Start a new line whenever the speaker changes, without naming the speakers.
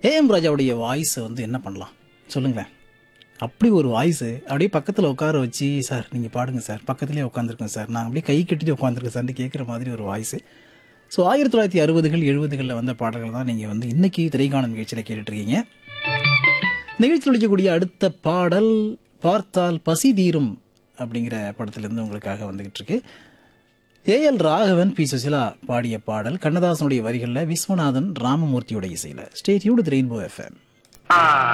AM ராஜாவுடைய வாய்ஸை வந்து என்ன பண்ணலாம் சொல்லுங்களேன் அப்படி ஒரு வாய்ஸு அப்படியே பக்கத்தில் உட்கார வச்சு சார் நீங்கள் பாடுங்க சார் பக்கத்துலேயே உட்காந்துருக்கேன் சார் நான் அப்படியே கை கட்டிட்டு உட்காந்துருக்கேன் சார்னு கேட்குற மாதிரி ஒரு வாய்ஸு ஸோ ஆயிரத்தி தொள்ளாயிரத்தி அறுபதுகள் எழுபதுகளில் வந்த பாடல்கள் தான் நீங்கள் வந்து இன்னைக்கு திரைக்காணம் நிகழ்ச்சியில் கேட்டுட்ருக்கீங்க நிகழ்ச்சியில் ஒழிக்கக்கூடிய அடுத்த பாடல் பார்த்தால் பசி தீரும் அப்படிங்கிற படத்திலிருந்து உங்களுக்காக வந்துகிட்டு இருக்கு ஏஎல் ராகவன் பி சுசிலா பாடிய பாடல் கண்ணதாசனுடைய வரிகளில் விஸ்வநாதன் ராமமூர்த்தியோட இசையில் ஸ்டேட்யூடு ரெயின்போ எஃப்எம்
ஆ